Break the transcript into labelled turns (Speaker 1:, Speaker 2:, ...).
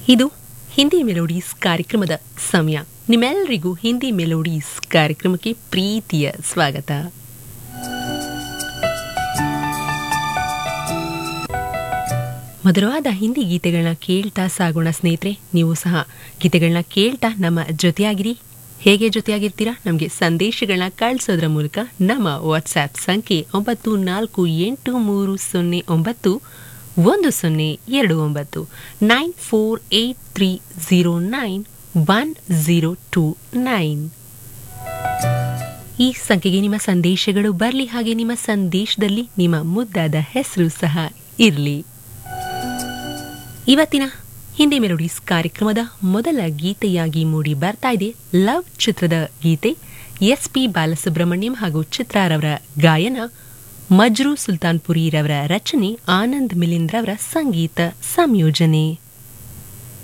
Speaker 1: ಇದು ಹಿಂದಿ ಮೆಲೋಡೀಸ್ ಕಾರ್ಯಕ್ರಮದ ಸಮಯ ನಿಮ್ಮೆಲ್ಲರಿಗೂ ಹಿಂದಿ ಮೆಲೋಡೀಸ್ ಕಾರ್ಯಕ್ರಮಕ್ಕೆ ಪ್ರೀತಿಯ ಸ್ವಾಗತ ಮಧುರವಾದ ಹಿಂದಿ ಗೀತೆಗಳನ್ನ ಕೇಳ್ತಾ ಸಾಗೋಣ ಸ್ನೇಹಿತರೆ ನೀವು ಸಹ ಗೀತೆಗಳನ್ನ ಕೇಳ್ತಾ ನಮ್ಮ ಜೊತೆಯಾಗಿರಿ ಹೇಗೆ ಜೊತೆಯಾಗಿರ್ತೀರಾ ನಮಗೆ ಸಂದೇಶಗಳನ್ನ ಕಳಿಸೋದ್ರ ಮೂಲಕ ನಮ್ಮ ವಾಟ್ಸ್ಆ್ಯಪ್ ಸಂಖ್ಯೆ ಒಂಬತ್ತು ನಾಲ್ಕು ಎಂಟು ಮೂರು ಸೊನ್ನೆ ಒಂಬತ್ತು ಒಂದು ಸೊನ್ನೆ ಎರಡು ಒಂಬತ್ತು nine four eight three zero nine one zero two nine ಈ ಸಂಖ್ಯೆಗೆ ನಿಮ್ಮ ಸಂದೇಶಗಳು ಬರಲಿ ಹಾಗೆ ನಿಮ್ಮ ಸಂದೇಶದಲ್ಲಿ ನಿಮ್ಮ ಮುದ್ದಾದ ಹೆಸರು ಸಹ ಇರಲಿ ಇವತ್ತಿನ ಹಿಂದಿ ಮೆಲೋಡೀಸ್ ಕಾರ್ಯಕ್ರಮದ ಮೊದಲ ಗೀತೆಯಾಗಿ ಮೂಡಿ ಬರ್ತಾ ಇದೆ ಲವ್ ಚಿತ್ರದ ಗೀತೆ ಎಸ್ ಪಿ ಬಾಲಸುಬ್ರಹ್ಮಣ್ಯಂ ಹಾಗೂ ಚಿತ್ರಾರವರ ಗಾಯನ ಮಜ್ರು ಸುಲ್ತಾನ್ಪುರಿರವರ ರಚನೆ ಆನಂದ್ ಮಿಲಿಂದ್ರವರ ಸಂಗೀತ ಸಂಯೋಜನೆ